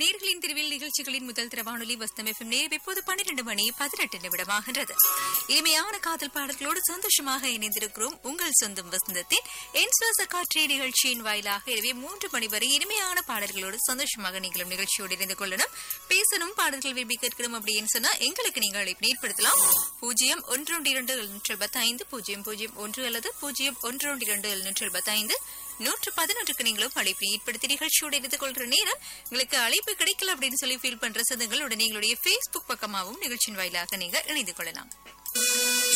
நேர்களின் திருவில் நிகழ்ச்சிகளின் முதல் திர வானொலி வஸ்தம் எஃப்எம் நேரம் இப்போது பன்னிரண்டு மணி பதினெட்டு நிமிடமாகின்றது இனிமையான காதல் பாடல்களோடு சந்தோஷமாக இணைந்திருக்கிறோம் உங்கள் சொந்தம் வசந்தத்தின் என் சுவாச காற்றே நிகழ்ச்சியின் வாயிலாக எனவே மூன்று மணி வரை இனிமையான பாடல்களோடு சந்தோஷமாக நீங்களும் நிகழ்ச்சியோடு இணைந்து கொள்ளணும் பேசணும் பாடல்கள் விரும்பி கேட்கணும் அப்படின்னு சொன்னா எங்களுக்கு நீங்கள் அழைப்பு ஏற்படுத்தலாம் பூஜ்ஜியம் ஒன்று ஒன்று இரண்டு எழுநூற்றி எழுபத்தி ஐந்து பூஜ்ஜியம் பூஜ்ஜியம் ஒன்று அல்லது பூஜ்ஜியம் ஒன்று ஒன்று இரண்டு எழுநூற்றி எழுபத்தி ஐந்து நூற்று பதினொன்றுக்கு நீங்களும் அழைப்பு ஏற்படுத்தி நிகழ்ச்சியோடு இணைந்து கொள்கிற நேரம் உங்களுக்கு அழைப்பு கிடைக்கல அப்படின்னு சொல்லி ஃபீல் பண்ற சொந்தங்கள் உடனே எங்களுடைய Facebook பக்கமாகவும் நிகழ்ச்சியின் வாயிலாக நீங்க இணைந்து கொள்ளலாம்